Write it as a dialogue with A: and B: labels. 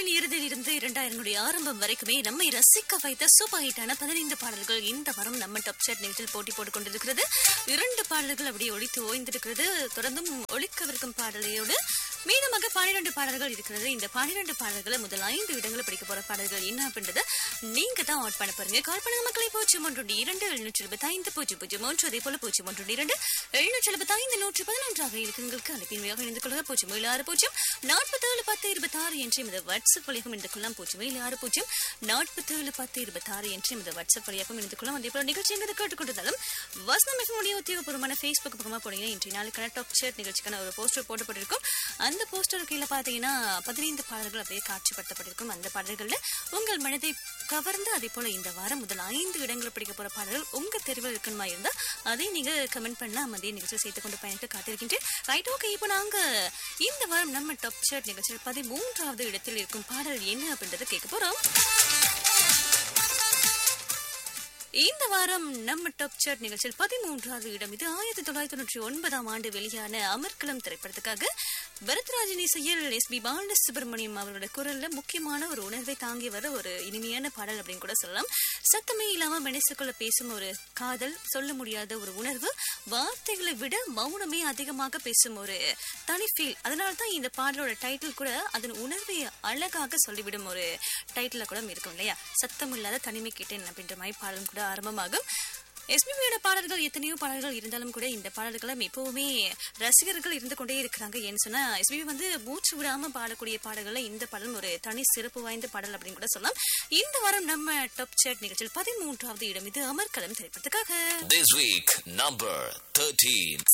A: இரண்டாயிரங்களின் இறுதியில் இருந்து இரண்டாயிரங்களுடைய ஆரம்பம் வரைக்குமே நம்மை ரசிக்க வைத்த சூப்பர் ஹிட்டான பதினைந்து பாடல்கள் இந்த வாரம் நம்ம டாப் சாட் நிகழ்ச்சியில் போட்டி போட்டுக் கொண்டிருக்கிறது இரண்டு பாடல்கள் அப்படியே ஒழித்து ஓய்ந்திருக்கிறது தொடர்ந்தும் ஒழிக்கவிருக்கும் பாடலையோடு மீதமாக பன்னிரண்டு பாடல்கள் இருக்கிறது இந்த பன்னிரண்டு பாடல்களை முதல் ஐந்து இடங்களை படிக்க போற பாடல்கள் என்ன அப்படின்றத நீங்க தான் அவுட் பண்ண போறீங்க கால் பண்ணுங்க மக்களை பூஜ்ஜியம் ஒன்று இரண்டு எழுநூற்றி எழுபத்தி ஐந்து பூஜ்ஜியம் பூஜ்ஜியம் ஒன்று அதே போல பூஜ்ஜியம் ஒன்று இரண்டு எழுநூற்றி எழுபத்தி ஐந்து நூற்றி பதினொன்றாக இருக்குங்களுக்கு அனுப்பின்மையாக இணைந்து கொள்ளுங்க பூஜ்ஜியம் ஏழு ஆறு பூஜ்ஜியம் நாற்பத்தேழு பத்து இருபத்தாறு என்று இந்த வாட்ஸ்அப் வழியாக இணைந்து கொள்ளலாம் பூஜ்ஜியம் ஏழு ஆறு பூஜ்ஜியம் நாற்பத்தேழு பத்து இருபத்தாறு என்று இந்த வாட்ஸ்அப் வழியாக இணைந்து கொள்ளலாம் அதே போல நிகழ்ச்சி எங்கு கேட்டுக்கொண்டிருந்தாலும் வசனம் எஃப்எம்முடைய உத்தியோகபூர்வமான ஃபேஸ்புக் பக்கமாக போனீங்கன்னா இன்றைய நாளுக்கான டாப் ஷேர் நிகழ்ச்சிக்கான ஒரு போஸ்டர் போடப்பட்டிருக்கும் அந்த போஸ்டர் கீழே பார்த்தீங்கன்னா பதினைந்து பாடல்கள் அப்படியே காட்சிப்படுத்தப்பட்டிருக்கும் அந்த பாடல்களில் உங்கள் மனதை கவர்ந்து அதே போல இந்த வாரம் முதல் ஐந்து இடங்கள் பிடிக்க போற பாடல்கள் உங்க தெருவில் இருக்கணுமா இருந்தா அதை நீங்க கமெண்ட் பண்ணலாம் மதிய நிகழ்ச்சி சேர்த்து கொண்டு பயணிக்க காத்திருக்கின்றேன் ரைட் ஓகே இப்போ நாங்க இந்த வாரம் நம்ம டாப் ஷேர் நிகழ்ச்சியில் பதிமூன்றாவது இடத்தில் இருக்கும் பாடல் என்ன அப்படின்றத கேட்க போறோம் இந்த வாரம் நம்ம டாப் சார்ட் நிகழ்ச்சியில் பதிமூன்றாவது இடம் இது ஆயிரத்தி தொள்ளாயிரத்தி தொண்ணூற்றி ஒன்பதாம் ஆண்டு வெளியான அமர்கலம் திரைப்படத்துக்காக பரத்ராஜன் இசையில் எஸ் பி பாலசுப்ரமணியம் அவரோட குரல்ல முக்கியமான ஒரு உணர்வை தாங்கி வர ஒரு இனிமையான பாடல் அப்படின்னு கூட சொல்லலாம் சத்தமே இல்லாம மனசுக்குள்ள பேசும் ஒரு காதல் சொல்ல முடியாத ஒரு உணர்வு வார்த்தைகளை விட மௌனமே அதிகமாக பேசும் ஒரு தனி ஃபீல் அதனால தான் இந்த பாடலோட டைட்டில் கூட அதன் உணர்வை அழகாக சொல்லிவிடும் ஒரு டைட்டில் கூட இருக்கும் இல்லையா சத்தம் இல்லாத தனிமை கேட்டேன் அப்படின்ற மாதிரி பாடலும் கூட ஆரம்பமாகும் எஸ்பிபியோட பாடல்கள் எத்தனையோ பாடல்கள் இருந்தாலும் கூட இந்த பாடல்களும் எப்பவுமே ரசிகர்கள் இருந்து கொண்டே இருக்கிறாங்க ஏன்னு சொன்னா எஸ்பிபி வந்து மூச்சு விடாம பாடக்கூடிய பாடல்கள்ல இந்த பாடலும் ஒரு தனி சிறப்பு வாய்ந்த பாடல் அப்படின்னு கூட சொல்லலாம் இந்த வாரம் நம்ம டாப் சேட் நிகழ்ச்சியில் பதிமூன்றாவது இடம் இது அமர்கலம் திரைப்படத்துக்காக
B: This week, number 13.